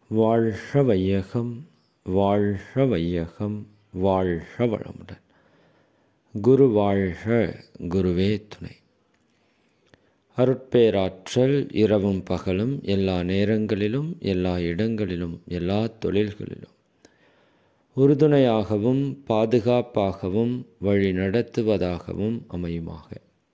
வாழ்க வையகம் வாழ்க வையகம் வாழ்க வளமுடன் குரு வாழ்க குருவே துணை அருட்பேராற்றல் இரவும் பகலும் எல்லா நேரங்களிலும் எல்லா இடங்களிலும் எல்லா தொழில்களிலும் உறுதுணையாகவும் பாதுகாப்பாகவும் வழி நடத்துவதாகவும் அமையுமாக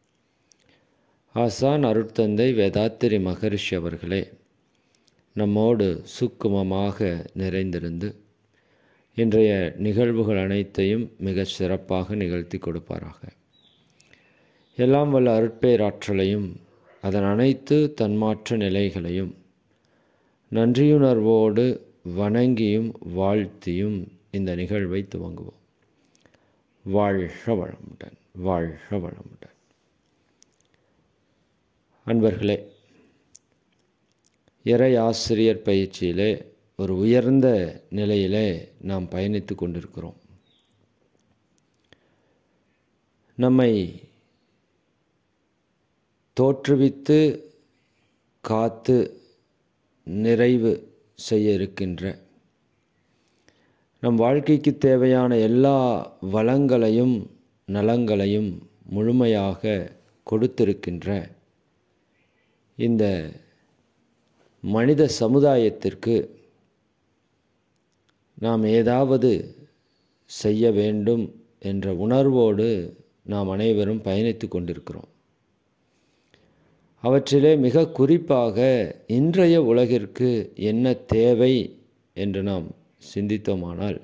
ஆசான் அருட்தந்தை வேதாத்திரி மகரிஷி அவர்களே நம்மோடு சுக்குமமாக நிறைந்திருந்து இன்றைய நிகழ்வுகள் அனைத்தையும் மிக சிறப்பாக நிகழ்த்தி கொடுப்பாராக எல்லாம் வல்ல அருட்பேராற்றலையும் அதன் அனைத்து தன்மாற்ற நிலைகளையும் நன்றியுணர்வோடு வணங்கியும் வாழ்த்தியும் இந்த நிகழ்வை துவங்குவோம் வாழ்க வளமுடன் வாழ்க வளமுடன் அன்பர்களே இறை ஆசிரியர் பயிற்சியிலே ஒரு உயர்ந்த நிலையிலே நாம் பயணித்து கொண்டிருக்கிறோம் நம்மை தோற்றுவித்து காத்து நிறைவு செய்ய இருக்கின்ற நம் வாழ்க்கைக்கு தேவையான எல்லா வளங்களையும் நலங்களையும் முழுமையாக கொடுத்திருக்கின்ற இந்த மனித சமுதாயத்திற்கு நாம் ஏதாவது செய்ய வேண்டும் என்ற உணர்வோடு நாம் அனைவரும் பயணித்து கொண்டிருக்கிறோம் அவற்றிலே மிக குறிப்பாக இன்றைய உலகிற்கு என்ன தேவை என்று நாம் சிந்தித்தோமானால்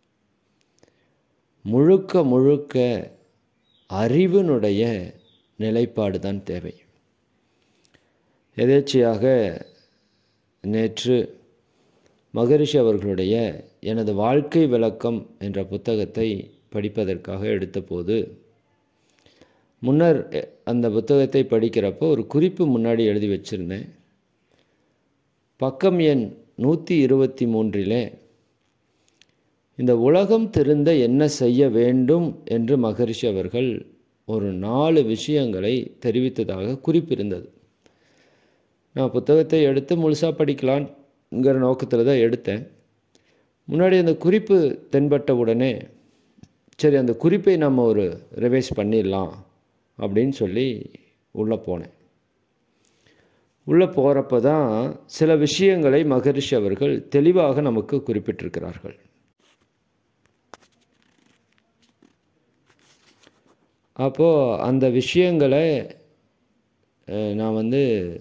முழுக்க முழுக்க அறிவினுடைய நிலைப்பாடு தான் தேவை எதேச்சியாக நேற்று மகரிஷி அவர்களுடைய எனது வாழ்க்கை விளக்கம் என்ற புத்தகத்தை படிப்பதற்காக எடுத்தபோது முன்னர் அந்த புத்தகத்தை படிக்கிறப்போ ஒரு குறிப்பு முன்னாடி எழுதி வச்சுருந்தேன் பக்கம் எண் நூற்றி இருபத்தி மூன்றிலே இந்த உலகம் திருந்த என்ன செய்ய வேண்டும் என்று மகரிஷி அவர்கள் ஒரு நாலு விஷயங்களை தெரிவித்ததாக குறிப்பிருந்தது நான் புத்தகத்தை எடுத்து முழுசாக படிக்கலான்ங்கிற நோக்கத்தில் தான் எடுத்தேன் முன்னாடி அந்த குறிப்பு தென்பட்ட உடனே சரி அந்த குறிப்பை நம்ம ஒரு ரிவைஸ் பண்ணிடலாம் அப்படின்னு சொல்லி உள்ளே போனேன் உள்ளே போகிறப்ப தான் சில விஷயங்களை மகரிஷி அவர்கள் தெளிவாக நமக்கு குறிப்பிட்டிருக்கிறார்கள் அப்போது அந்த விஷயங்களை நான் வந்து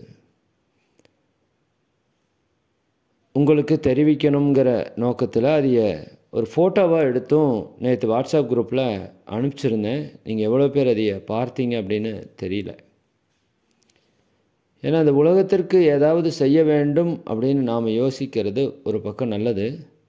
உங்களுக்கு தெரிவிக்கணுங்கிற நோக்கத்தில் அதைய ஒரு ஃபோட்டோவாக எடுத்தும் நேற்று வாட்ஸ்அப் குரூப்பில் அனுப்பிச்சிருந்தேன் நீங்கள் எவ்வளோ பேர் அதைய பார்த்தீங்க அப்படின்னு தெரியல ஏன்னா அந்த உலகத்திற்கு ஏதாவது செய்ய வேண்டும் அப்படின்னு நாம் யோசிக்கிறது ஒரு பக்கம் நல்லது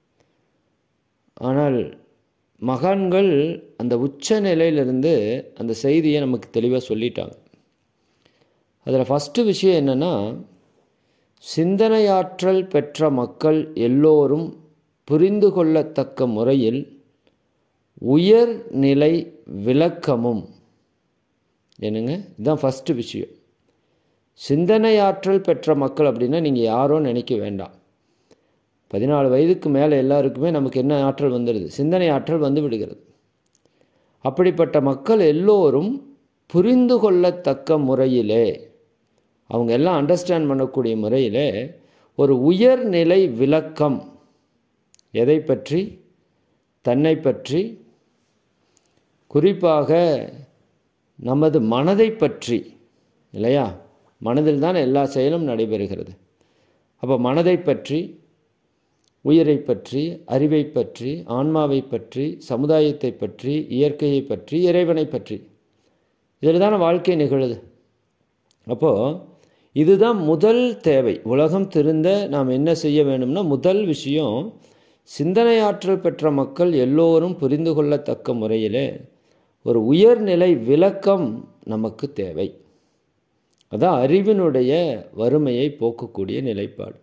ஆனால் மகான்கள் அந்த உச்ச நிலையிலிருந்து அந்த செய்தியை நமக்கு தெளிவாக சொல்லிட்டாங்க அதில் ஃபஸ்ட்டு விஷயம் என்னென்னா சிந்தனையாற்றல் பெற்ற மக்கள் எல்லோரும் புரிந்து கொள்ளத்தக்க முறையில் உயர்நிலை விளக்கமும் என்னங்க இதுதான் ஃபஸ்ட்டு விஷயம் சிந்தனையாற்றல் பெற்ற மக்கள் அப்படின்னா நீங்கள் யாரோ நினைக்க வேண்டாம் பதினாலு வயதுக்கு மேலே எல்லாருக்குமே நமக்கு என்ன ஆற்றல் வந்துடுது சிந்தனை ஆற்றல் வந்து விடுகிறது அப்படிப்பட்ட மக்கள் எல்லோரும் புரிந்து கொள்ளத்தக்க முறையிலே அவங்க எல்லாம் அண்டர்ஸ்டாண்ட் பண்ணக்கூடிய முறையில் ஒரு உயர்நிலை விளக்கம் எதை பற்றி தன்னை பற்றி குறிப்பாக நமது மனதை பற்றி இல்லையா மனதில் தான் எல்லா செயலும் நடைபெறுகிறது அப்போ மனதை பற்றி உயிரை பற்றி அறிவை பற்றி ஆன்மாவை பற்றி சமுதாயத்தை பற்றி இயற்கையை பற்றி இறைவனை பற்றி இதில் தானே வாழ்க்கை நிகழுது அப்போது இதுதான் முதல் தேவை உலகம் திருந்த நாம் என்ன செய்ய வேணும்னா முதல் விஷயம் சிந்தனையாற்றல் பெற்ற மக்கள் எல்லோரும் புரிந்து கொள்ளத்தக்க முறையிலே ஒரு உயர்நிலை விளக்கம் நமக்கு தேவை அதான் அறிவினுடைய வறுமையை போக்கக்கூடிய நிலைப்பாடு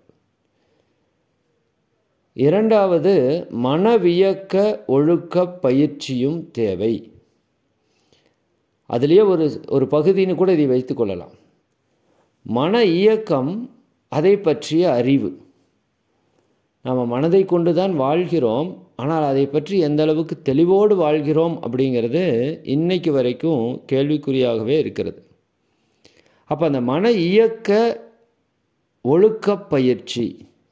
இரண்டாவது மனவியக்க ஒழுக்க பயிற்சியும் தேவை அதுலேயே ஒரு ஒரு பகுதின்னு கூட இதை வைத்து கொள்ளலாம் மன இயக்கம் அதை பற்றிய அறிவு நாம் மனதை கொண்டு தான் வாழ்கிறோம் ஆனால் அதை பற்றி எந்த அளவுக்கு தெளிவோடு வாழ்கிறோம் அப்படிங்கிறது இன்னைக்கு வரைக்கும் கேள்விக்குறியாகவே இருக்கிறது அப்போ அந்த மன இயக்க ஒழுக்கப் பயிற்சி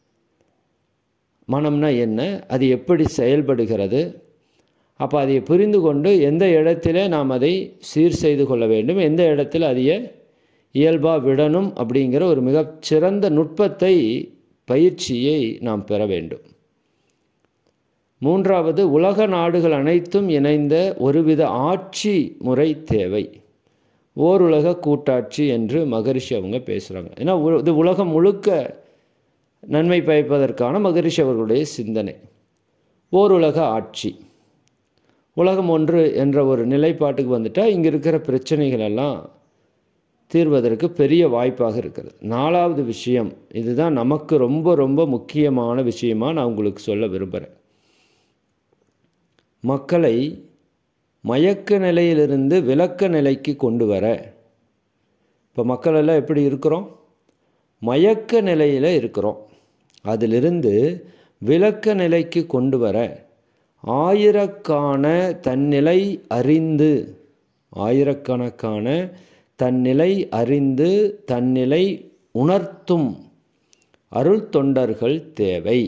மனம்னா என்ன அது எப்படி செயல்படுகிறது அப்போ அதை புரிந்து கொண்டு எந்த இடத்துல நாம் அதை சீர் செய்து கொள்ள வேண்டும் எந்த இடத்துல அதைய இயல்பாக விடணும் அப்படிங்கிற ஒரு மிகச்சிறந்த நுட்பத்தை பயிற்சியை நாம் பெற வேண்டும் மூன்றாவது உலக நாடுகள் அனைத்தும் இணைந்த ஒருவித ஆட்சி முறை தேவை ஓருலக கூட்டாட்சி என்று மகரிஷி அவங்க பேசுகிறாங்க ஏன்னா உ- இது உலகம் முழுக்க நன்மை பயப்பதற்கான மகரிஷி அவர்களுடைய சிந்தனை ஓருலக ஆட்சி உலகம் ஒன்று என்ற ஒரு நிலைப்பாட்டுக்கு வந்துட்டால் இங்கே இருக்கிற பிரச்சனைகள் எல்லாம் தீர்வதற்கு பெரிய வாய்ப்பாக இருக்கிறது நாலாவது விஷயம் இதுதான் நமக்கு ரொம்ப ரொம்ப முக்கியமான விஷயமா நான் உங்களுக்கு சொல்ல விரும்புகிறேன் மக்களை மயக்க நிலையிலிருந்து விளக்க நிலைக்கு கொண்டு வர இப்போ மக்கள் எல்லாம் எப்படி இருக்கிறோம் மயக்க நிலையில் இருக்கிறோம் அதிலிருந்து விளக்க நிலைக்கு கொண்டு வர ஆயிரக்கான தன்னிலை அறிந்து ஆயிரக்கணக்கான தன்னிலை அறிந்து தன்னிலை உணர்த்தும் அருள் தொண்டர்கள் தேவை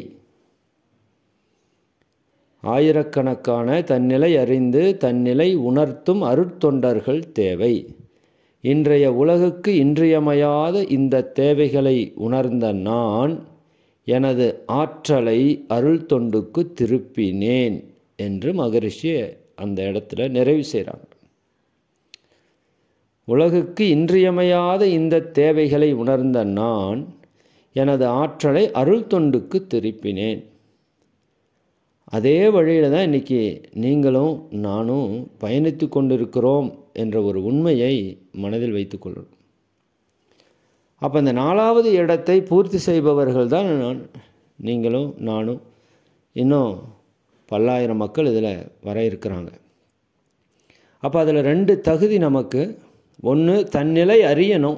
ஆயிரக்கணக்கான தன்னிலை அறிந்து தன்னிலை உணர்த்தும் அருட்தொண்டர்கள் தேவை இன்றைய உலகுக்கு இன்றியமையாத இந்த தேவைகளை உணர்ந்த நான் எனது ஆற்றலை அருள் தொண்டுக்கு திருப்பினேன் என்று மகரிஷி அந்த இடத்துல நிறைவு செய்கிறாங்க உலகுக்கு இன்றியமையாத இந்த தேவைகளை உணர்ந்த நான் எனது ஆற்றலை அருள் தொண்டுக்கு திருப்பினேன் அதே வழியில் தான் இன்றைக்கி நீங்களும் நானும் பயணித்து கொண்டிருக்கிறோம் என்ற ஒரு உண்மையை மனதில் வைத்துக்கொள்ளணும் அப்போ இந்த நாலாவது இடத்தை பூர்த்தி செய்பவர்கள் தான் நான் நீங்களும் நானும் இன்னும் பல்லாயிரம் மக்கள் இதில் வர இருக்கிறாங்க அப்போ அதில் ரெண்டு தகுதி நமக்கு ஒன்று தன்னிலை அறியணும்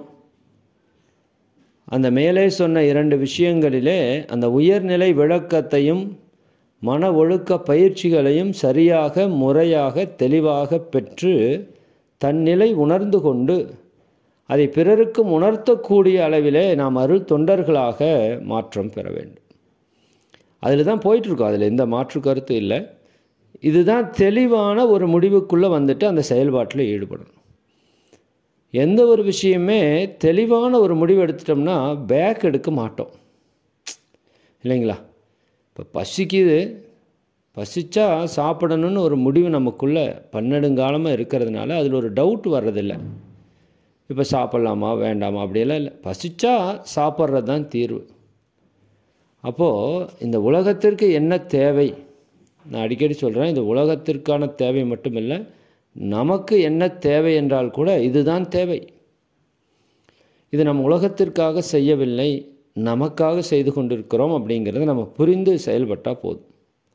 அந்த மேலே சொன்ன இரண்டு விஷயங்களிலே அந்த உயர்நிலை விளக்கத்தையும் மன ஒழுக்க பயிற்சிகளையும் சரியாக முறையாக தெளிவாக பெற்று தன்னிலை உணர்ந்து கொண்டு அதை பிறருக்கும் உணர்த்தக்கூடிய அளவிலே நாம் அருள் தொண்டர்களாக மாற்றம் பெற வேண்டும் அதில் தான் போயிட்டுருக்கோம் அதில் எந்த மாற்று கருத்து இல்லை இதுதான் தெளிவான ஒரு முடிவுக்குள்ளே வந்துட்டு அந்த செயல்பாட்டில் ஈடுபடணும் எந்த ஒரு விஷயமே தெளிவான ஒரு முடிவு எடுத்துட்டோம்னா பேக் எடுக்க மாட்டோம் இல்லைங்களா இப்போ பசிக்குது பசிச்சா சாப்பிடணும்னு ஒரு முடிவு நமக்குள்ளே பன்னெடுங்காலமாக இருக்கிறதுனால அதில் ஒரு டவுட் வர்றதில்லை இப்போ சாப்பிட்லாமா வேண்டாமா அப்படியெல்லாம் இல்லை பசிச்சா சாப்பிட்றது தான் தீர்வு அப்போது இந்த உலகத்திற்கு என்ன தேவை நான் அடிக்கடி சொல்கிறேன் இந்த உலகத்திற்கான தேவை மட்டும் இல்லை நமக்கு என்ன தேவை என்றால் கூட இதுதான் தேவை இது நம் உலகத்திற்காக செய்யவில்லை நமக்காக செய்து கொண்டிருக்கிறோம் அப்படிங்கிறத நம்ம புரிந்து செயல்பட்டால் போதும்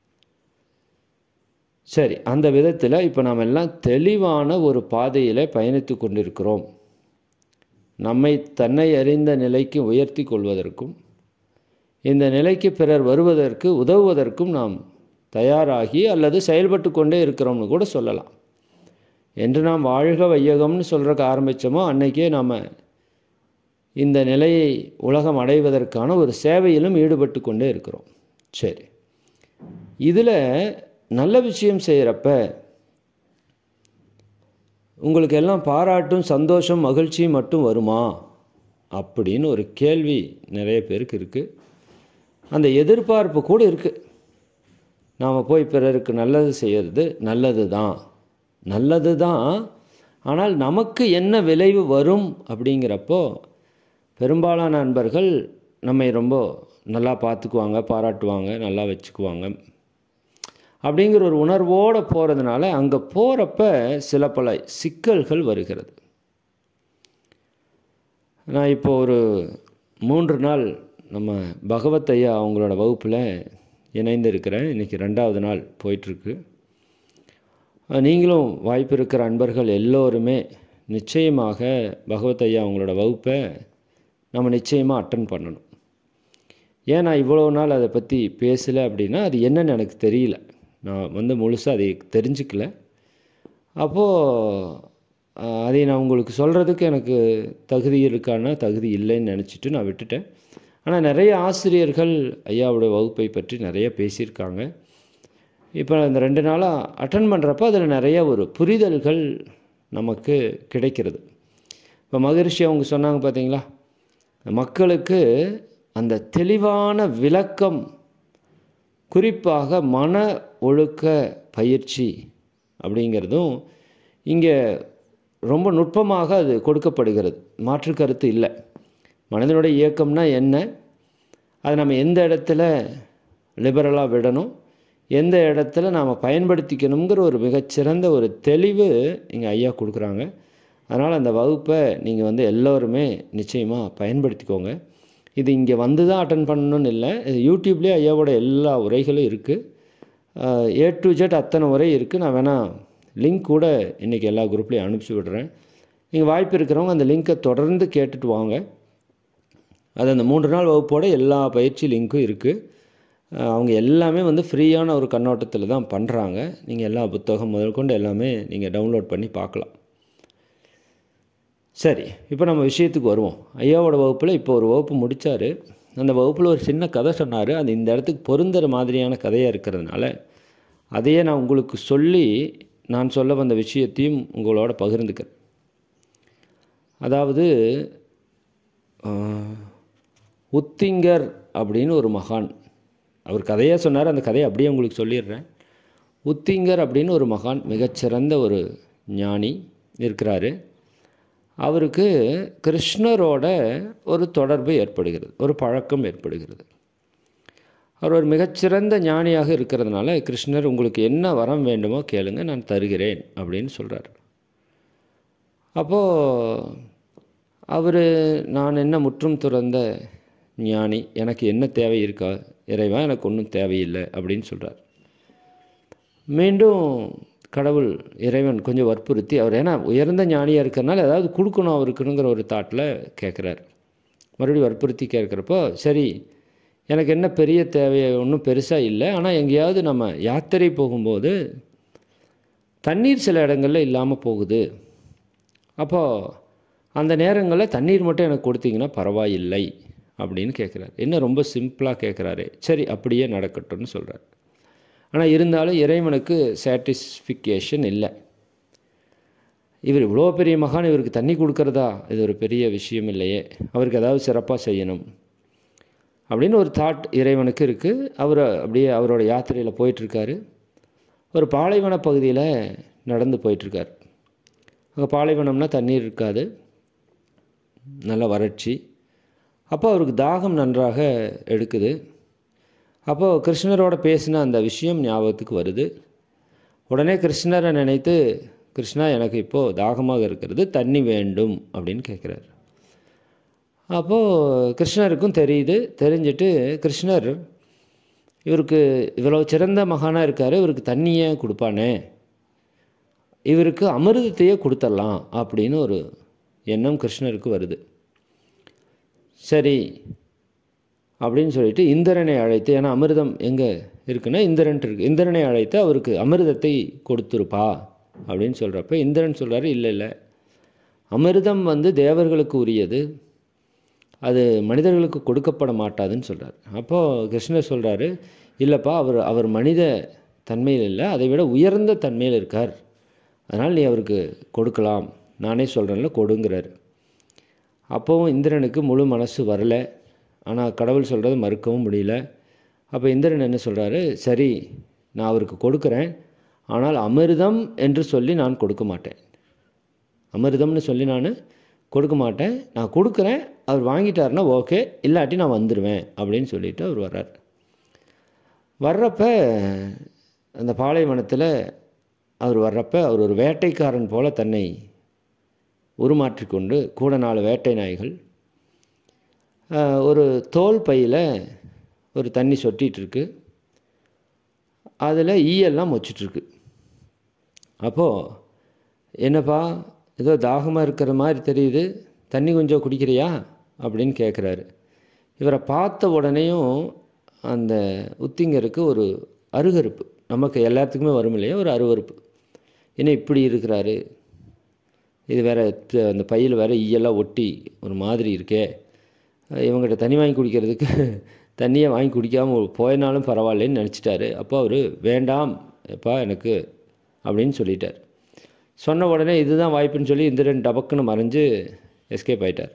சரி அந்த விதத்தில் இப்போ நாம் எல்லாம் தெளிவான ஒரு பாதையில் பயணித்து கொண்டிருக்கிறோம் நம்மை தன்னை அறிந்த நிலைக்கு உயர்த்தி கொள்வதற்கும் இந்த நிலைக்கு பிறர் வருவதற்கு உதவுவதற்கும் நாம் தயாராகி அல்லது செயல்பட்டு கொண்டே இருக்கிறோம்னு கூட சொல்லலாம் என்று நாம் வாழ்க வையகம்னு சொல்கிறக்கு ஆரம்பித்தோமோ அன்னைக்கே நாம் இந்த நிலையை உலகம் அடைவதற்கான ஒரு சேவையிலும் ஈடுபட்டு கொண்டே இருக்கிறோம் சரி இதில் நல்ல விஷயம் செய்கிறப்ப உங்களுக்கு எல்லாம் பாராட்டும் சந்தோஷம் மகிழ்ச்சி மட்டும் வருமா அப்படின்னு ஒரு கேள்வி நிறைய பேருக்கு இருக்குது அந்த எதிர்பார்ப்பு கூட இருக்குது நாம் போய் பிறருக்கு நல்லது செய்கிறது நல்லது தான் நல்லது தான் ஆனால் நமக்கு என்ன விளைவு வரும் அப்படிங்கிறப்போ பெரும்பாலான நண்பர்கள் நம்மை ரொம்ப நல்லா பார்த்துக்குவாங்க பாராட்டுவாங்க நல்லா வச்சுக்குவாங்க அப்படிங்கிற ஒரு உணர்வோடு போகிறதுனால அங்கே போகிறப்ப சில பல சிக்கல்கள் வருகிறது நான் இப்போ ஒரு மூன்று நாள் நம்ம பகவத் ஐயா அவங்களோட வகுப்பில் இணைந்திருக்கிறேன் இன்றைக்கி ரெண்டாவது நாள் போயிட்டுருக்கு நீங்களும் வாய்ப்பு இருக்கிற அன்பர்கள் எல்லோருமே நிச்சயமாக பகவத் ஐயா அவங்களோட வகுப்பை நம்ம நிச்சயமாக அட்டன் பண்ணணும் ஏன் நான் இவ்வளோ நாள் அதை பற்றி பேசலை அப்படின்னா அது என்னன்னு எனக்கு தெரியல நான் வந்து முழுசாக அதை தெரிஞ்சுக்கல அப்போது அதை நான் உங்களுக்கு சொல்கிறதுக்கு எனக்கு தகுதி இருக்கான்னா தகுதி இல்லைன்னு நினச்சிட்டு நான் விட்டுட்டேன் ஆனால் நிறைய ஆசிரியர்கள் ஐயாவுடைய வகுப்பை பற்றி நிறைய பேசியிருக்காங்க இப்போ இந்த ரெண்டு நாளாக அட்டன் பண்ணுறப்ப அதில் நிறைய ஒரு புரிதல்கள் நமக்கு கிடைக்கிறது இப்போ மகரிஷி அவங்க சொன்னாங்க பார்த்தீங்களா மக்களுக்கு அந்த தெளிவான விளக்கம் குறிப்பாக மன ஒழுக்க பயிற்சி அப்படிங்கிறதும் இங்கே ரொம்ப நுட்பமாக அது கொடுக்கப்படுகிறது மாற்று கருத்து இல்லை மனிதனுடைய இயக்கம்னா என்ன அதை நம்ம எந்த இடத்துல லிபரலாக விடணும் எந்த இடத்துல நாம் பயன்படுத்திக்கணுங்கிற ஒரு மிகச்சிறந்த ஒரு தெளிவு இங்கே ஐயா கொடுக்குறாங்க அதனால் அந்த வகுப்பை நீங்கள் வந்து எல்லோருமே நிச்சயமாக பயன்படுத்திக்கோங்க இது இங்கே வந்து தான் அட்டன் பண்ணணும்னு இல்லை இது யூடியூப்லேயே ஐயாவோட எல்லா உரைகளும் இருக்குது ஏ டு ஜெட் அத்தனை உரை இருக்குது நான் வேணால் லிங்க் கூட இன்றைக்கி எல்லா குரூப்லேயும் அனுப்பிச்சி விடுறேன் நீங்கள் வாய்ப்பு இருக்கிறவங்க அந்த லிங்க்கை தொடர்ந்து கேட்டுட்டு வாங்க அது அந்த மூன்று நாள் வகுப்போட எல்லா பயிற்சி லிங்க்கும் இருக்குது அவங்க எல்லாமே வந்து ஃப்ரீயான ஒரு கண்ணோட்டத்தில் தான் பண்ணுறாங்க நீங்கள் எல்லா புத்தகம் முதல் கொண்டு எல்லாமே நீங்கள் டவுன்லோட் பண்ணி பார்க்கலாம் சரி இப்போ நம்ம விஷயத்துக்கு வருவோம் ஐயாவோட வகுப்பில் இப்போ ஒரு வகுப்பு முடித்தார் அந்த வகுப்பில் ஒரு சின்ன கதை சொன்னார் அது இந்த இடத்துக்கு பொருந்துற மாதிரியான கதையாக இருக்கிறதுனால அதையே நான் உங்களுக்கு சொல்லி நான் சொல்ல வந்த விஷயத்தையும் உங்களோட பகிர்ந்துக்கிறேன் அதாவது உத்திங்கர் அப்படின்னு ஒரு மகான் அவர் கதையாக சொன்னார் அந்த கதையை அப்படியே உங்களுக்கு சொல்லிடுறேன் உத்திங்கர் அப்படின்னு ஒரு மகான் மிகச்சிறந்த ஒரு ஞானி இருக்கிறாரு அவருக்கு கிருஷ்ணரோட ஒரு தொடர்பு ஏற்படுகிறது ஒரு பழக்கம் ஏற்படுகிறது அவர் ஒரு மிகச்சிறந்த ஞானியாக இருக்கிறதுனால கிருஷ்ணர் உங்களுக்கு என்ன வரம் வேண்டுமோ கேளுங்க நான் தருகிறேன் அப்படின்னு சொல்கிறார் அப்போது அவர் நான் என்ன முற்றும் துறந்த ஞானி எனக்கு என்ன தேவை இருக்கா இறைவா எனக்கு ஒன்றும் தேவையில்லை அப்படின்னு சொல்கிறார் மீண்டும் கடவுள் இறைவன் கொஞ்சம் வற்புறுத்தி அவர் ஏன்னா உயர்ந்த ஞானியாக இருக்கிறனால ஏதாவது கொடுக்கணும் அவருக்குனுங்கிற ஒரு தாட்டில் கேட்குறாரு மறுபடியும் வற்புறுத்தி கேட்குறப்போ சரி எனக்கு என்ன பெரிய தேவை ஒன்றும் பெருசாக இல்லை ஆனால் எங்கேயாவது நம்ம யாத்திரை போகும்போது தண்ணீர் சில இடங்களில் இல்லாமல் போகுது அப்போது அந்த நேரங்களில் தண்ணீர் மட்டும் எனக்கு கொடுத்தீங்கன்னா பரவாயில்லை அப்படின்னு கேட்குறாரு என்ன ரொம்ப சிம்பிளாக கேட்குறாரு சரி அப்படியே நடக்கட்டும்னு சொல்கிறார் ஆனால் இருந்தாலும் இறைவனுக்கு சாட்டிஸ்ஃபிகேஷன் இல்லை இவர் இவ்வளோ பெரிய மகான் இவருக்கு தண்ணி கொடுக்கறதா இது ஒரு பெரிய விஷயம் இல்லையே அவருக்கு ஏதாவது சிறப்பாக செய்யணும் அப்படின்னு ஒரு தாட் இறைவனுக்கு இருக்குது அவர் அப்படியே அவரோட யாத்திரையில் போயிட்டுருக்காரு ஒரு பாலைவன பகுதியில் நடந்து போயிட்டுருக்கார் அங்கே பாலைவனம்னா தண்ணீர் இருக்காது நல்ல வறட்சி அப்போ அவருக்கு தாகம் நன்றாக எடுக்குது அப்போது கிருஷ்ணரோட பேசின அந்த விஷயம் ஞாபகத்துக்கு வருது உடனே கிருஷ்ணரை நினைத்து கிருஷ்ணா எனக்கு இப்போது தாகமாக இருக்கிறது தண்ணி வேண்டும் அப்படின்னு கேட்குறாரு அப்போது கிருஷ்ணருக்கும் தெரியுது தெரிஞ்சுட்டு கிருஷ்ணர் இவருக்கு இவ்வளோ சிறந்த மகானாக இருக்கார் இவருக்கு தண்ணியே கொடுப்பானே இவருக்கு அமிர்தத்தையே கொடுத்துடலாம் அப்படின்னு ஒரு எண்ணம் கிருஷ்ணருக்கு வருது சரி அப்படின்னு சொல்லிட்டு இந்திரனை அழைத்து ஏன்னா அமிர்தம் எங்கே இருக்குன்னா இந்திரன் இருக்கு இந்திரனை அழைத்து அவருக்கு அமிர்தத்தை கொடுத்துருப்பா அப்படின்னு சொல்கிறப்ப இந்திரன் சொல்கிறாரு இல்லை இல்லை அமிர்தம் வந்து தேவர்களுக்கு உரியது அது மனிதர்களுக்கு கொடுக்கப்பட மாட்டாதுன்னு சொல்கிறார் அப்போது கிருஷ்ணர் சொல்கிறாரு இல்லைப்பா அவர் அவர் மனித தன்மையில் இல்லை அதை விட உயர்ந்த தன்மையில் இருக்கார் அதனால் நீ அவருக்கு கொடுக்கலாம் நானே சொல்கிறேன்ல கொடுங்கிறார் அப்போவும் இந்திரனுக்கு முழு மனசு வரலை ஆனால் கடவுள் சொல்கிறது மறுக்கவும் முடியல அப்போ இந்திரன் என்ன சொல்கிறாரு சரி நான் அவருக்கு கொடுக்குறேன் ஆனால் அமிர்தம் என்று சொல்லி நான் கொடுக்க மாட்டேன் அமிர்தம்னு சொல்லி நான் கொடுக்க மாட்டேன் நான் கொடுக்குறேன் அவர் வாங்கிட்டாருன்னா ஓகே இல்லாட்டி நான் வந்துடுவேன் அப்படின்னு சொல்லிட்டு அவர் வர்றார் வர்றப்ப அந்த பாலைவனத்தில் அவர் வர்றப்ப அவர் ஒரு வேட்டைக்காரன் போல தன்னை உருமாற்றிக்கொண்டு கூட நாலு வேட்டை நாய்கள் ஒரு தோல் பையில் ஒரு தண்ணி சொட்டிகிட்டு இருக்கு அதில் ஈயெல்லாம் மொச்சிட்ருக்கு அப்போது என்னப்பா ஏதோ தாகமாக இருக்கிற மாதிரி தெரியுது தண்ணி கொஞ்சம் குடிக்கிறியா அப்படின்னு கேட்குறாரு இவரை பார்த்த உடனேயும் அந்த உத்திங்கருக்கு ஒரு அருகருப்பு நமக்கு எல்லாத்துக்குமே வரும் இல்லையா ஒரு அருவருப்பு என்ன இப்படி இருக்கிறாரு இது வேற த- அந்த பையில் வேற ஈயெல்லாம் ஒட்டி ஒரு மாதிரி இருக்கே இவங்ககிட்ட தண்ணி வாங்கி குடிக்கிறதுக்கு தண்ணியை வாங்கி குடிக்காமல் போயினாலும் பரவாயில்லைன்னு நினச்சிட்டாரு அப்போ அவர் வேண்டாம் எப்பா எனக்கு அப்படின்னு சொல்லிட்டார் சொன்ன உடனே இதுதான் வாய்ப்புன்னு சொல்லி இந்திரன் டபக்குன்னு மறைஞ்சு எஸ்கேப் ஆயிட்டார்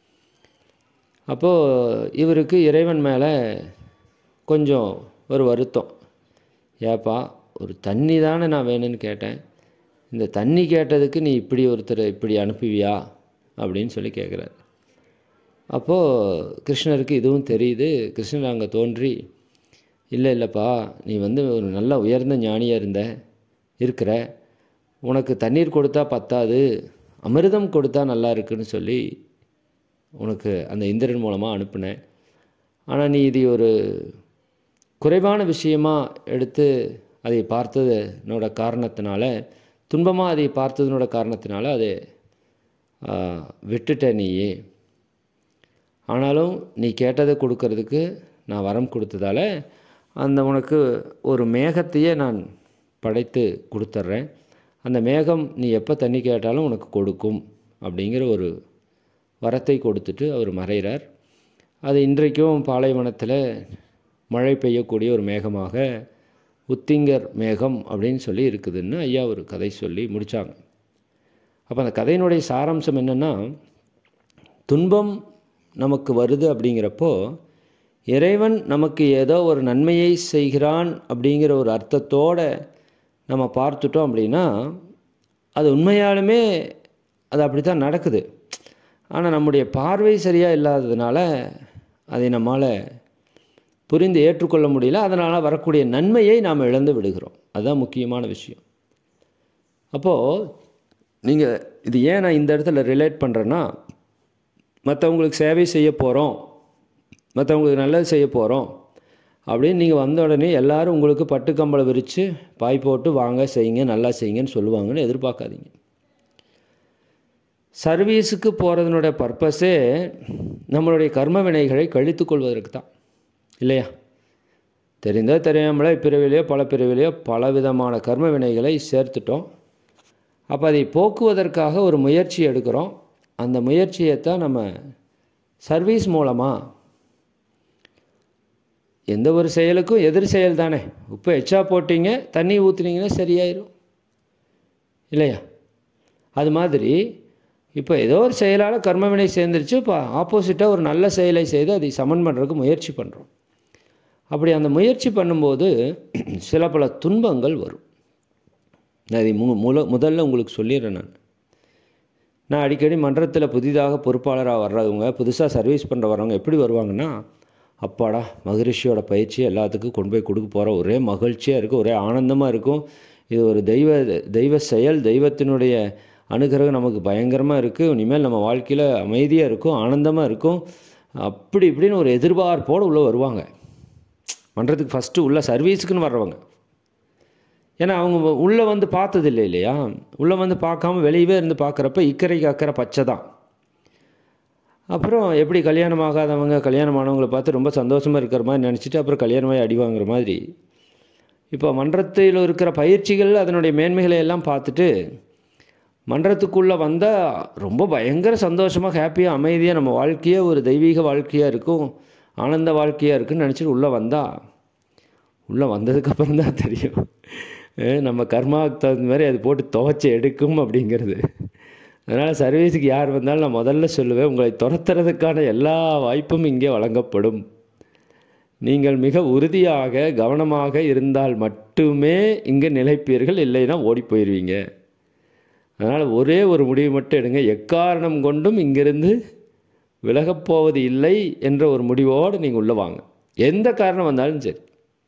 அப்போது இவருக்கு இறைவன் மேலே கொஞ்சம் ஒரு வருத்தம் ஏப்பா ஒரு தண்ணி தானே நான் வேணும்னு கேட்டேன் இந்த தண்ணி கேட்டதுக்கு நீ இப்படி ஒருத்தரை இப்படி அனுப்புவியா அப்படின்னு சொல்லி கேட்குறாரு அப்போது கிருஷ்ணருக்கு இதுவும் தெரியுது கிருஷ்ணர் அங்கே தோன்றி இல்லை இல்லைப்பா நீ வந்து ஒரு நல்ல உயர்ந்த ஞானியாக இருந்த இருக்கிற உனக்கு தண்ணீர் கொடுத்தா பத்தாது அமிர்தம் கொடுத்தா நல்லா இருக்குன்னு சொல்லி உனக்கு அந்த இந்திரன் மூலமாக அனுப்புனேன் ஆனால் நீ இது ஒரு குறைவான விஷயமா எடுத்து அதை பார்த்ததனோட காரணத்தினால துன்பமாக அதை பார்த்ததனோட காரணத்தினால அதை ஆ, விட்டுட்ட நீயே ஆனாலும் நீ கேட்டதை கொடுக்கறதுக்கு நான் வரம் கொடுத்ததால அந்த உனக்கு ஒரு மேகத்தையே நான் படைத்து கொடுத்துட்றேன் அந்த மேகம் நீ எப்போ தண்ணி கேட்டாலும் உனக்கு கொடுக்கும் அப்படிங்கிற ஒரு வரத்தை கொடுத்துட்டு அவர் மறைகிறார் அது இன்றைக்கும் பாலைவனத்தில் மழை பெய்யக்கூடிய ஒரு மேகமாக உத்திங்கர் மேகம் அப்படின்னு சொல்லி இருக்குதுன்னு ஐயா ஒரு கதை சொல்லி முடித்தாங்க அப்போ அந்த கதையினுடைய சாராம்சம் என்னென்னா துன்பம் நமக்கு வருது அப்படிங்கிறப்போ இறைவன் நமக்கு ஏதோ ஒரு நன்மையை செய்கிறான் அப்படிங்கிற ஒரு அர்த்தத்தோட நம்ம பார்த்துட்டோம் அப்படின்னா அது உண்மையாலுமே அது அப்படி தான் நடக்குது ஆனால் நம்முடைய பார்வை சரியாக இல்லாததுனால அதை நம்மால் புரிந்து ஏற்றுக்கொள்ள முடியல அதனால் வரக்கூடிய நன்மையை நாம் இழந்து விடுகிறோம் அதுதான் முக்கியமான விஷயம் அப்போது நீங்கள் இது ஏன் நான் இந்த இடத்துல ரிலேட் பண்ணுறேன்னா மற்றவங்களுக்கு சேவை செய்ய போகிறோம் மற்றவங்களுக்கு நல்லது செய்ய போகிறோம் அப்படின்னு நீங்கள் வந்த உடனே எல்லாரும் உங்களுக்கு பட்டு கம்பளை விரித்து பாய் போட்டு வாங்க செய்யுங்க நல்லா செய்யுங்கன்னு சொல்லுவாங்கன்னு எதிர்பார்க்காதீங்க சர்வீஸுக்கு போகிறதுனுடைய பர்பஸே நம்மளுடைய கர்ம வினைகளை கழித்துக் கொள்வதற்கு தான் இல்லையா தெரிந்தோ தெரியாமலோ இப்பிறவிலையோ பல பிறவிலையோ பல விதமான கர்ம வினைகளை சேர்த்துட்டோம் அப்போ அதை போக்குவதற்காக ஒரு முயற்சி எடுக்கிறோம் அந்த முயற்சியை தான் நம்ம சர்வீஸ் மூலமாக எந்த ஒரு செயலுக்கும் எதிர் செயல் தானே உப்பு எச்சா போட்டீங்க தண்ணி ஊற்றுனீங்கன்னா சரியாயிரும் இல்லையா அது மாதிரி இப்போ ஏதோ ஒரு செயலால் கர்மவினை சேர்ந்துருச்சு இப்போ ஆப்போசிட்டாக ஒரு நல்ல செயலை செய்து அதை சமன் பண்ணுறதுக்கு முயற்சி பண்ணுறோம் அப்படி அந்த முயற்சி பண்ணும்போது சில பல துன்பங்கள் வரும் நான் இதை மு முல முதல்ல உங்களுக்கு சொல்லிடுறேன் நான் நான் அடிக்கடி மன்றத்தில் புதிதாக பொறுப்பாளராக வர்றவங்க புதுசாக சர்வீஸ் பண்ணுற வரவங்க எப்படி வருவாங்கன்னா அப்பாடா மகரிஷியோட பயிற்சி எல்லாத்துக்கும் கொண்டு போய் கொடுக்க போகிறோம் ஒரே மகிழ்ச்சியாக இருக்கும் ஒரே ஆனந்தமாக இருக்கும் இது ஒரு தெய்வ தெய்வ செயல் தெய்வத்தினுடைய அனுகிரகம் நமக்கு பயங்கரமாக இருக்குது இனிமேல் நம்ம வாழ்க்கையில் அமைதியாக இருக்கும் ஆனந்தமாக இருக்கும் அப்படி இப்படின்னு ஒரு எதிர்பார்ப்போடு உள்ளே வருவாங்க மன்றத்துக்கு ஃபஸ்ட்டு உள்ள சர்வீஸுக்குன்னு வர்றவங்க ஏன்னா அவங்க உள்ளே வந்து பார்த்தது இல்லை இல்லையா உள்ளே வந்து பார்க்காம வெளியவே இருந்து பார்க்குறப்ப இக்கரைக்கு அக்கறை பச்சை தான் அப்புறம் எப்படி கல்யாணம் ஆகாதவங்க கல்யாணம் ஆனவங்களை பார்த்து ரொம்ப சந்தோஷமாக இருக்கிற மாதிரி நினச்சிட்டு அப்புறம் கல்யாணமாகி அடி வாங்குற மாதிரி இப்போ மன்றத்தில் இருக்கிற பயிற்சிகள் அதனுடைய மேன்மைகளை எல்லாம் பார்த்துட்டு மன்றத்துக்குள்ளே வந்தால் ரொம்ப பயங்கர சந்தோஷமாக ஹாப்பியாக அமைதியாக நம்ம வாழ்க்கையே ஒரு தெய்வீக வாழ்க்கையாக இருக்கும் ஆனந்த வாழ்க்கையாக இருக்குன்னு நினச்சிட்டு உள்ளே வந்தால் உள்ளே வந்ததுக்கப்புறம் தான் தெரியும் அஹ் நம்ம கர்மாவுக்கு தகுந்த மாதிரி அது போட்டு துவைச்சி எடுக்கும் அப்படிங்கிறது அதனால் சர்வீஸுக்கு யார் வந்தாலும் நான் முதல்ல சொல்லுவேன் உங்களை துரத்துறதுக்கான எல்லா வாய்ப்பும் இங்கே வழங்கப்படும் நீங்கள் மிக உறுதியாக கவனமாக இருந்தால் மட்டுமே இங்கே நிலைப்பீர்கள் இல்லைன்னா ஓடி போயிடுவீங்க அதனால் ஒரே ஒரு முடிவு மட்டும் எடுங்க எக்காரணம் கொண்டும் இங்கிருந்து விலகப் போவது இல்லை என்ற ஒரு முடிவோடு நீங்கள் உள்ளே வாங்க எந்த காரணம் வந்தாலும் சரி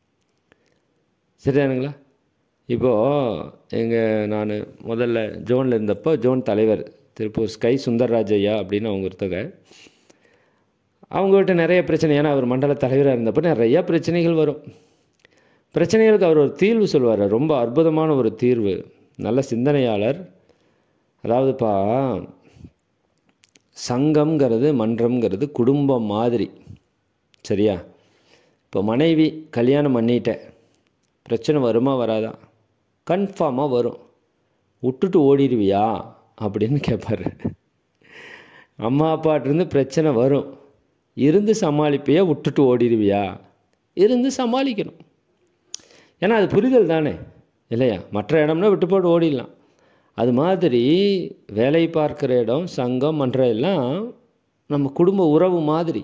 சரிதானுங்களா இப்போது எங்கள் நான் முதல்ல ஜோனில் இருந்தப்போ ஜோன் தலைவர் திருப்பூர் ஸ்கை சுந்தர்ராஜ் ஐயா அப்படின்னு அவங்க ஒருத்தங்க அவங்ககிட்ட நிறைய பிரச்சனை ஏன்னா அவர் மண்டல தலைவராக இருந்தப்போ நிறைய பிரச்சனைகள் வரும் பிரச்சனைகளுக்கு அவர் ஒரு தீர்வு சொல்வார் ரொம்ப அற்புதமான ஒரு தீர்வு நல்ல சிந்தனையாளர் அதாவதுப்பா சங்கம்ங்கிறது மன்றம்ங்கிறது குடும்பம் மாதிரி சரியா இப்போ மனைவி கல்யாணம் பண்ணிட்டேன் பிரச்சனை வருமா வராதா கன்ஃபார்மாக வரும் விட்டுட்டு ஓடிடுவியா அப்படின்னு கேட்பாரு அம்மா அப்பாட்டிருந்து பிரச்சனை வரும் இருந்து சமாளிப்பியா விட்டுட்டு ஓடிடுவியா இருந்து சமாளிக்கணும் ஏன்னா அது புரிதல் தானே இல்லையா மற்ற இடம்னா விட்டு போட்டு ஓடிடலாம் அது மாதிரி வேலை பார்க்குற இடம் சங்கம் மன்றம் எல்லாம் நம்ம குடும்ப உறவு மாதிரி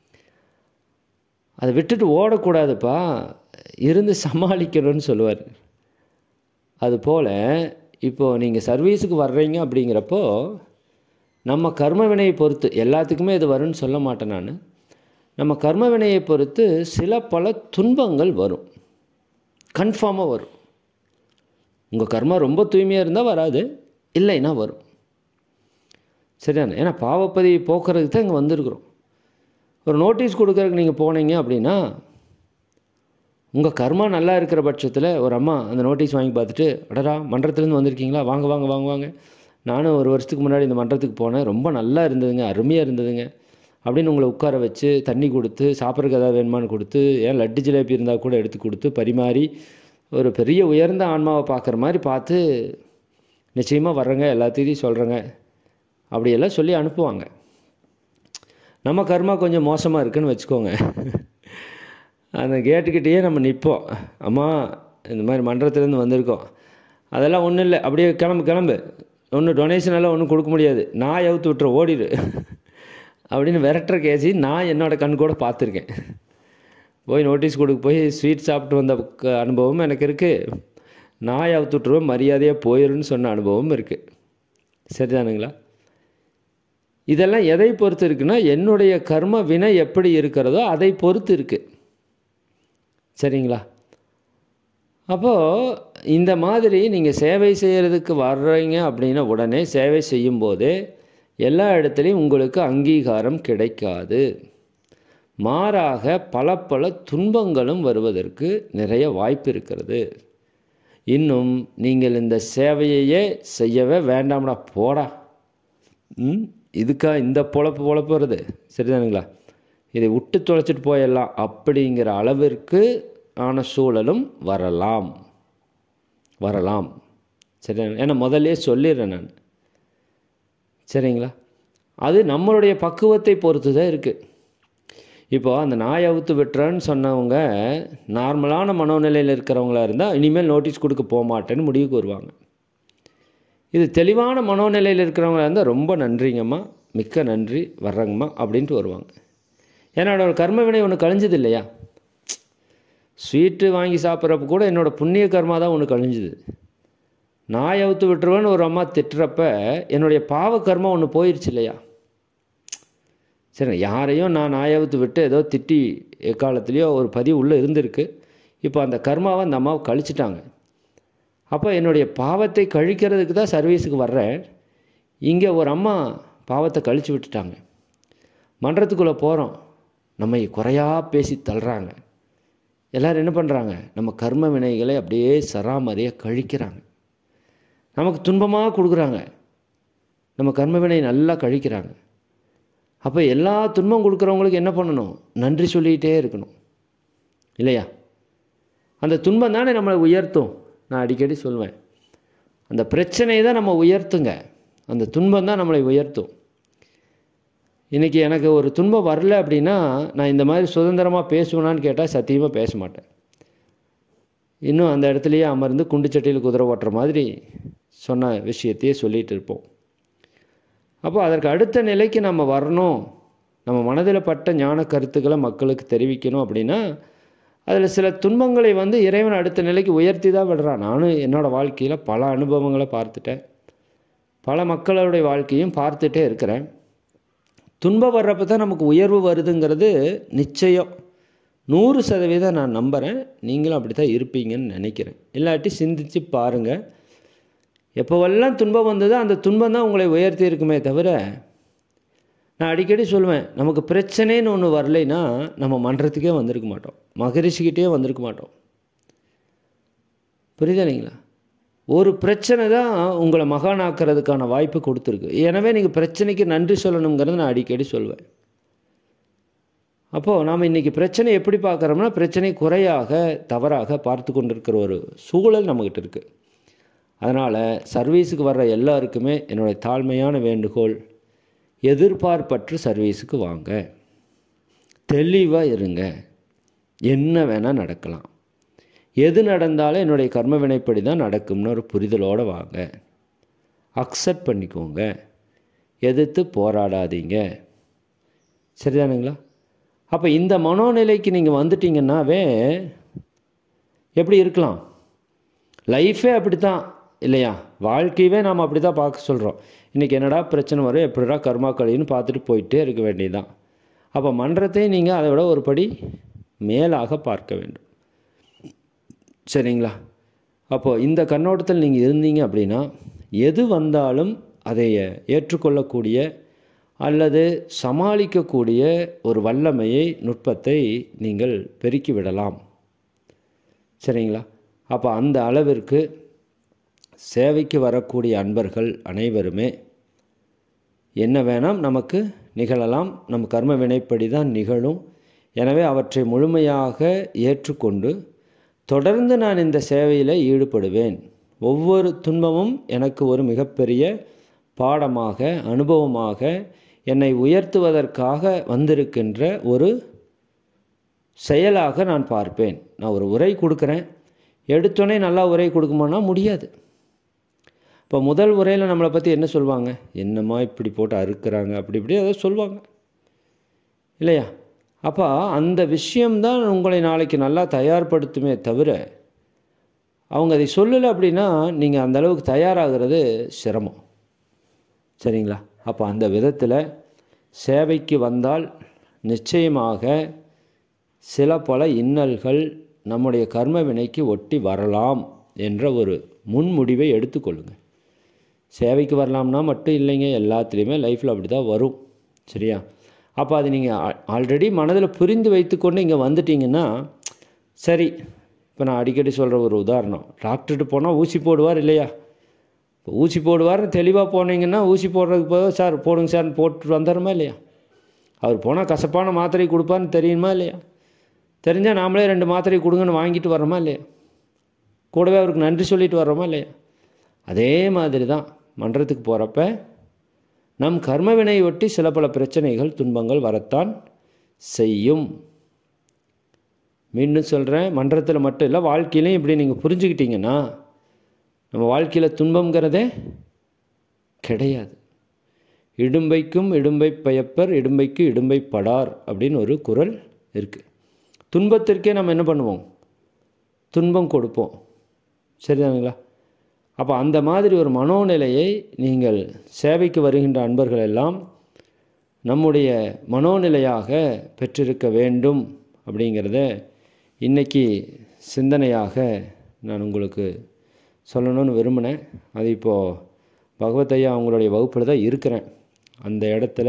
அதை விட்டுட்டு ஓடக்கூடாதுப்பா இருந்து சமாளிக்கணும்னு சொல்லுவார் அதுபோல் இப்போது நீங்கள் சர்வீஸுக்கு வர்றீங்க அப்படிங்கிறப்போ நம்ம கர்ம வினையை பொறுத்து எல்லாத்துக்குமே இது வரும்னு சொல்ல மாட்டேன் நான் நம்ம கர்ம வினையை பொறுத்து சில பல துன்பங்கள் வரும் கன்ஃபார்மாக வரும் உங்கள் கர்மா ரொம்ப தூய்மையாக இருந்தால் வராது இல்லைன்னா வரும் சரிதானே ஏன்னா பாவப்பதிவை போக்குறதுக்கு தான் இங்கே வந்திருக்கிறோம் ஒரு நோட்டீஸ் கொடுக்கறதுக்கு நீங்கள் போனீங்க அப்படின்னா உங்கள் கர்மா நல்லா இருக்கிற பட்சத்தில் ஒரு அம்மா அந்த நோட்டீஸ் வாங்கி பார்த்துட்டு அடடா மன்றத்துலேருந்து வந்திருக்கீங்களா வாங்க வாங்க வாங்க வாங்க நானும் ஒரு வருஷத்துக்கு முன்னாடி இந்த மன்றத்துக்கு போனேன் ரொம்ப நல்லா இருந்ததுங்க அருமையாக இருந்ததுங்க அப்படின்னு உங்களை உட்கார வச்சு தண்ணி கொடுத்து சாப்பிட்றதுக்கு ஏதாவது வேணுமான்னு கொடுத்து ஏன் லட்டு ஜிலேபி இருந்தால் கூட எடுத்து கொடுத்து பரிமாறி ஒரு பெரிய உயர்ந்த ஆன்மாவை பார்க்குற மாதிரி பார்த்து நிச்சயமாக வர்றேங்க எல்லாத்தையும் சொல்கிறேங்க அப்படியெல்லாம் சொல்லி அனுப்புவாங்க நம்ம கர்மா கொஞ்சம் மோசமாக இருக்குன்னு வச்சுக்கோங்க அந்த கேட்டுக்கிட்டேயே நம்ம நிற்போம் அம்மா இந்த மாதிரி மன்றத்துலேருந்து வந்திருக்கோம் அதெல்லாம் ஒன்றும் இல்லை அப்படியே கிளம்பு கிளம்பு ஒன்றும் டொனேஷன் எல்லாம் ஒன்றும் கொடுக்க முடியாது நான் எவுத்து விட்டுற ஓடிடு அப்படின்னு விரட்டுற கேசி நான் என்னோடய கண் கூட பார்த்துருக்கேன் போய் நோட்டீஸ் கொடுக்க போய் ஸ்வீட் சாப்பிட்டு வந்த க- அனுபவமும் எனக்கு இருக்குது நான் அவுத்து விட்டுருவேன் மரியாதையாக போயிருன்னு சொன்ன அனுபவமும் இருக்குது சரிதானுங்களா இதெல்லாம் எதை பொறுத்து இருக்குன்னா என்னுடைய கர்ம வினை எப்படி இருக்கிறதோ அதை பொறுத்து இருக்குது சரிங்களா அப்போது இந்த மாதிரி நீங்கள் சேவை செய்கிறதுக்கு வர்றீங்க அப்படின்னா உடனே சேவை செய்யும்போதே எல்லா இடத்துலையும் உங்களுக்கு அங்கீகாரம் கிடைக்காது மாறாக பல பல துன்பங்களும் வருவதற்கு நிறைய வாய்ப்பு இருக்கிறது இன்னும் நீங்கள் இந்த சேவையையே செய்யவே வேண்டாம்டா போடா ம் இதுக்கா இந்த பொழப்பு பொழப்பு வருது சரிதானுங்களா இதை விட்டு தொலைச்சிட்டு போயிடலாம் அப்படிங்கிற அளவிற்கு ஆன சூழலும் வரலாம் வரலாம் சரி ஏன்னா முதல்லயே சொல்லிடுறேன் நான் சரிங்களா அது நம்மளுடைய பக்குவத்தை பொறுத்து தான் இருக்குது இப்போ அந்த நாய் அவுத்து விட்டுறேன்னு சொன்னவங்க நார்மலான மனோநிலையில் இருக்கிறவங்களா இருந்தால் இனிமேல் நோட்டீஸ் கொடுக்க போக மாட்டேன்னு முடிவுக்கு வருவாங்க இது தெளிவான மனோநிலையில் இருக்கிறவங்களா இருந்தால் ரொம்ப நன்றிங்கம்மா மிக்க நன்றி வர்றேங்கம்மா அப்படின்ட்டு வருவாங்க ஏன்னா என்னோட கர்ம வினை ஒன்று கழிஞ்சது இல்லையா ஸ்வீட்டு வாங்கி சாப்பிட்றப்ப கூட என்னோடய புண்ணிய கர்மா தான் ஒன்று கழிஞ்சுது நாய் அவுத்து விட்டுருவேன்னு ஒரு அம்மா திட்டுறப்ப என்னுடைய பாவ கர்மா ஒன்று போயிடுச்சு இல்லையா சரி யாரையும் நான் நாய் அவுத்து விட்டு ஏதோ திட்டி எக்காலத்துலேயோ ஒரு பதிவு உள்ளே இருந்திருக்கு இப்போ அந்த கர்மாவை அந்த அம்மாவை கழிச்சிட்டாங்க அப்போ என்னுடைய பாவத்தை கழிக்கிறதுக்கு தான் சர்வீஸுக்கு வர்றேன் இங்கே ஒரு அம்மா பாவத்தை கழிச்சு விட்டுட்டாங்க மன்றத்துக்குள்ளே போகிறோம் நம்மை குறையா பேசி தள்ளுறாங்க எல்லோரும் என்ன பண்ணுறாங்க நம்ம கர்ம வினைகளை அப்படியே சராமரியாக கழிக்கிறாங்க நமக்கு துன்பமாக கொடுக்குறாங்க நம்ம கர்ம வினை நல்லா கழிக்கிறாங்க அப்போ எல்லா துன்பம் கொடுக்குறவங்களுக்கு என்ன பண்ணணும் நன்றி சொல்லிக்கிட்டே இருக்கணும் இல்லையா அந்த துன்பம் தானே நம்மளை உயர்த்தும் நான் அடிக்கடி சொல்வேன் அந்த பிரச்சனையை தான் நம்ம உயர்த்துங்க அந்த துன்பம் தான் நம்மளை உயர்த்தும் இன்றைக்கி எனக்கு ஒரு துன்பம் வரல அப்படின்னா நான் இந்த மாதிரி சுதந்திரமாக பேசுவேனான்னு கேட்டால் சத்தியமாக பேச மாட்டேன் இன்னும் அந்த இடத்துலையே அமர்ந்து குண்டு சட்டியில் குதிரை ஓட்டுற மாதிரி சொன்ன விஷயத்தையே சொல்லிகிட்டு இருப்போம் அப்போ அதற்கு அடுத்த நிலைக்கு நம்ம வரணும் நம்ம மனதில் பட்ட ஞான கருத்துக்களை மக்களுக்கு தெரிவிக்கணும் அப்படின்னா அதில் சில துன்பங்களை வந்து இறைவன் அடுத்த நிலைக்கு உயர்த்தி தான் விடுறான் நானும் என்னோடய வாழ்க்கையில் பல அனுபவங்களை பார்த்துட்டேன் பல மக்களுடைய வாழ்க்கையும் பார்த்துட்டே இருக்கிறேன் துன்பம் வர்றப்ப தான் நமக்கு உயர்வு வருதுங்கிறது நிச்சயம் நூறு சதவீதம் நான் நம்புகிறேன் நீங்களும் அப்படி தான் இருப்பீங்கன்னு நினைக்கிறேன் இல்லாட்டி சிந்திச்சு பாருங்கள் எப்போவெல்லாம் துன்பம் வந்ததோ அந்த துன்பம் தான் உங்களை உயர்த்தி இருக்குமே தவிர நான் அடிக்கடி சொல்லுவேன் நமக்கு பிரச்சனைன்னு ஒன்று வரலைன்னா நம்ம மன்றத்துக்கே வந்திருக்க மாட்டோம் மகரிஷிக்கிட்டே வந்திருக்க மாட்டோம் புரியுதா இல்லைங்களா ஒரு பிரச்சனை தான் உங்களை மகானாக்கிறதுக்கான வாய்ப்பு கொடுத்துருக்கு எனவே நீங்கள் பிரச்சனைக்கு நன்றி சொல்லணுங்கிறத நான் அடிக்கடி சொல்வேன் அப்போது நாம் இன்றைக்கி பிரச்சனை எப்படி பார்க்குறோம்னா பிரச்சனை குறையாக தவறாக பார்த்து கொண்டிருக்கிற ஒரு சூழல் நம்மக்கிட்ட இருக்குது அதனால் சர்வீஸுக்கு வர்ற எல்லாருக்குமே என்னுடைய தாழ்மையான வேண்டுகோள் எதிர்பார்ப்பற்று சர்வீஸுக்கு வாங்க தெளிவாக இருங்க என்ன வேணால் நடக்கலாம் எது நடந்தாலும் என்னுடைய கர்ம வினைப்படி தான் நடக்கும்னு ஒரு புரிதலோடு வாங்க அக்செப்ட் பண்ணிக்கோங்க எதிர்த்து போராடாதீங்க சரிதானுங்களா அப்போ இந்த மனோநிலைக்கு நீங்கள் வந்துட்டீங்கன்னாவே எப்படி இருக்கலாம் லைஃபே அப்படி தான் இல்லையா வாழ்க்கையவே நாம் அப்படி தான் பார்க்க சொல்கிறோம் இன்றைக்கி என்னடா பிரச்சனை வரும் எப்படிடா கர்மா கழின்னு பார்த்துட்டு போயிட்டே இருக்க வேண்டியதுதான் அப்போ மன்றத்தை நீங்கள் அதை விட ஒரு படி மேலாக பார்க்க வேண்டும் சரிங்களா அப்போது இந்த கண்ணோட்டத்தில் நீங்கள் இருந்தீங்க அப்படின்னா எது வந்தாலும் அதை ஏற்றுக்கொள்ளக்கூடிய அல்லது சமாளிக்கக்கூடிய ஒரு வல்லமையை நுட்பத்தை நீங்கள் பெருக்கி விடலாம் சரிங்களா அப்போ அந்த அளவிற்கு சேவைக்கு வரக்கூடிய அன்பர்கள் அனைவருமே என்ன வேணாம் நமக்கு நிகழலாம் நம் கர்ம வினைப்படி தான் நிகழும் எனவே அவற்றை முழுமையாக ஏற்றுக்கொண்டு தொடர்ந்து நான் இந்த சேவையில் ஈடுபடுவேன் ஒவ்வொரு துன்பமும் எனக்கு ஒரு மிகப்பெரிய பாடமாக அனுபவமாக என்னை உயர்த்துவதற்காக வந்திருக்கின்ற ஒரு செயலாக நான் பார்ப்பேன் நான் ஒரு உரை கொடுக்குறேன் எடுத்தோடனே நல்லா உரை கொடுக்குமானா முடியாது இப்போ முதல் உரையில் நம்மளை பற்றி என்ன சொல்லுவாங்க என்னம்மா இப்படி போட்டு அறுக்கிறாங்க அப்படி இப்படி அதை சொல்லுவாங்க இல்லையா அப்போ அந்த விஷயம்தான் உங்களை நாளைக்கு நல்லா தயார்படுத்துமே தவிர அவங்க அதை சொல்லலை அப்படின்னா நீங்கள் அந்த அளவுக்கு தயாராகிறது சிரமம் சரிங்களா அப்போ அந்த விதத்தில் சேவைக்கு வந்தால் நிச்சயமாக சில பல இன்னல்கள் நம்முடைய கர்ம வினைக்கு ஒட்டி வரலாம் என்ற ஒரு முன்முடிவை எடுத்துக்கொள்ளுங்கள் சேவைக்கு வரலாம்னா மட்டும் இல்லைங்க எல்லாத்துலேயுமே லைஃப்பில் அப்படி தான் வரும் சரியா அப்போ அது நீங்கள் ஆல்ரெடி மனதில் புரிந்து வைத்துக்கொண்டு இங்கே வந்துட்டீங்கன்னா சரி இப்போ நான் அடிக்கடி சொல்கிற ஒரு உதாரணம் டாக்டர்கிட்ட போனால் ஊசி போடுவார் இல்லையா இப்போ ஊசி போடுவார்னு தெளிவாக போனீங்கன்னா ஊசி போடுறதுக்கு போது சார் போடுங்க சார் போட்டு வந்துடுமா இல்லையா அவர் போனால் கசப்பான மாத்திரை கொடுப்பார்னு தெரியுமா இல்லையா தெரிஞ்சால் நாமளே ரெண்டு மாத்திரை கொடுங்கன்னு வாங்கிட்டு வரோமா இல்லையா கூடவே அவருக்கு நன்றி சொல்லிட்டு வர்றோமா இல்லையா அதே மாதிரி தான் மன்றத்துக்கு போகிறப்ப நம் கர்மவினை ஒட்டி சில பல பிரச்சனைகள் துன்பங்கள் வரத்தான் செய்யும் மீண்டும் சொல்கிறேன் மன்றத்தில் மட்டும் இல்லை வாழ்க்கையிலையும் இப்படி நீங்கள் புரிஞ்சுக்கிட்டீங்கன்னா நம்ம வாழ்க்கையில் துன்பங்கிறதே கிடையாது இடும்பைக்கும் இடும்பை பயப்பர் இடும்பைக்கு இடும்பை படார் அப்படின்னு ஒரு குரல் இருக்குது துன்பத்திற்கே நம்ம என்ன பண்ணுவோம் துன்பம் கொடுப்போம் சரிதானுங்களா அப்போ அந்த மாதிரி ஒரு மனோநிலையை நீங்கள் சேவைக்கு வருகின்ற அன்பர்கள் எல்லாம் நம்முடைய மனோநிலையாக பெற்றிருக்க வேண்டும் அப்படிங்கிறத இன்றைக்கி சிந்தனையாக நான் உங்களுக்கு சொல்லணும்னு விரும்பினேன் அது இப்போது பகவத் ஐயா அவங்களுடைய வகுப்பில் தான் இருக்கிறேன் அந்த இடத்துல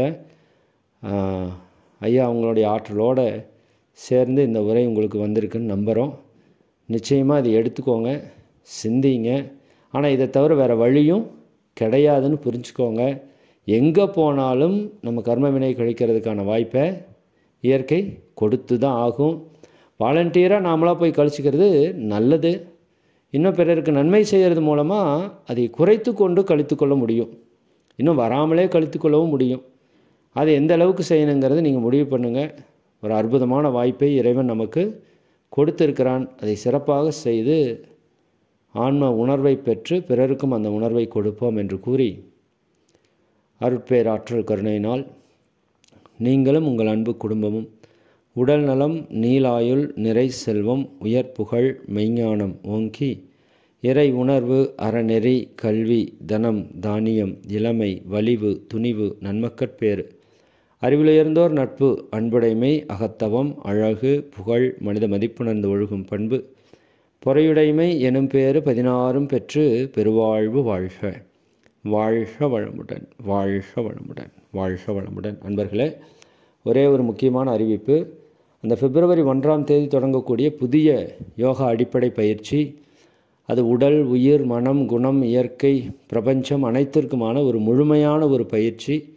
ஐயா அவங்களுடைய ஆற்றலோடு சேர்ந்து இந்த உரை உங்களுக்கு வந்திருக்குன்னு நம்புகிறோம் நிச்சயமாக இதை எடுத்துக்கோங்க சிந்திங்க ஆனால் இதை தவிர வேறு வழியும் கிடையாதுன்னு புரிஞ்சுக்கோங்க எங்கே போனாலும் நம்ம கர்ம வினை கழிக்கிறதுக்கான வாய்ப்பை இயற்கை கொடுத்து தான் ஆகும் வாலண்டியராக நாமளாக போய் கழிச்சிக்கிறது நல்லது இன்னும் பிறருக்கு நன்மை செய்கிறது மூலமாக அதை குறைத்து கொண்டு கழித்து கொள்ள முடியும் இன்னும் வராமலே கழித்து கொள்ளவும் முடியும் அதை எந்த அளவுக்கு செய்யணுங்கிறது நீங்கள் முடிவு பண்ணுங்கள் ஒரு அற்புதமான வாய்ப்பை இறைவன் நமக்கு கொடுத்திருக்கிறான் அதை சிறப்பாக செய்து ஆன்ம உணர்வை பெற்று பிறருக்கும் அந்த உணர்வை கொடுப்போம் என்று கூறி அருட்பேராற்றல் கருணையினால் நீங்களும் உங்கள் அன்பு குடும்பமும் உடல் நலம் நீலாயுள் நிறை செல்வம் உயர் புகழ் மெய்ஞானம் ஓங்கி இறை உணர்வு அறநெறி கல்வி தனம் தானியம் இளமை வலிவு துணிவு நன்மக்கட்பேறு அறிவிலுயர்ந்தோர் நட்பு அன்புடைமை அகத்தவம் அழகு புகழ் மனித மதிப்புணர்ந்து ஒழுகும் பண்பு பொறையுடைமை எனும் பேறு பதினாறும் பெற்று பெருவாழ்வு வாழ்க வாழ்க வளமுடன் வாழ்க வளமுடன் வாழ்க வளமுடன் அன்பர்களே ஒரே ஒரு முக்கியமான அறிவிப்பு அந்த பிப்ரவரி ஒன்றாம் தேதி தொடங்கக்கூடிய புதிய யோகா அடிப்படை பயிற்சி அது உடல் உயிர் மனம் குணம் இயற்கை பிரபஞ்சம் அனைத்திற்குமான ஒரு முழுமையான ஒரு பயிற்சி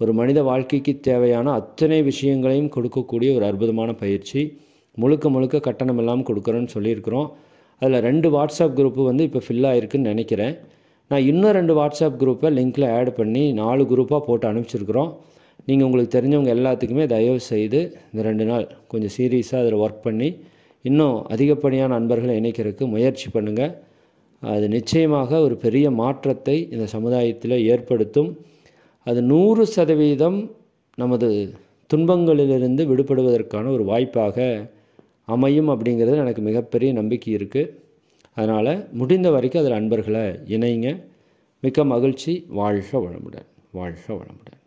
ஒரு மனித வாழ்க்கைக்கு தேவையான அத்தனை விஷயங்களையும் கொடுக்கக்கூடிய ஒரு அற்புதமான பயிற்சி முழுக்க முழுக்க கட்டணம் இல்லாமல் கொடுக்குறோன்னு சொல்லியிருக்கிறோம் அதில் ரெண்டு வாட்ஸ்அப் குரூப்பு வந்து இப்போ ஃபில் ஆகிருக்குன்னு நினைக்கிறேன் நான் இன்னும் ரெண்டு வாட்ஸ்அப் குரூப்பை லிங்க்கில் ஆட் பண்ணி நாலு குரூப்பாக போட்டு அனுப்பிச்சிருக்கிறோம் நீங்கள் உங்களுக்கு தெரிஞ்சவங்க எல்லாத்துக்குமே தயவு செய்து இந்த ரெண்டு நாள் கொஞ்சம் சீரியஸாக அதில் ஒர்க் பண்ணி இன்னும் அதிகப்படியான நண்பர்களை இணைக்கிறதுக்கு முயற்சி பண்ணுங்கள் அது நிச்சயமாக ஒரு பெரிய மாற்றத்தை இந்த சமுதாயத்தில் ஏற்படுத்தும் அது நூறு சதவீதம் நமது துன்பங்களிலிருந்து விடுபடுவதற்கான ஒரு வாய்ப்பாக அமையும் அப்படிங்கிறது எனக்கு மிகப்பெரிய நம்பிக்கை இருக்குது அதனால் முடிந்த வரைக்கும் அதில் அன்பர்களை இணைங்க மிக்க மகிழ்ச்சி வாழ்க வளமுடன் வாழ்க வளமுடன்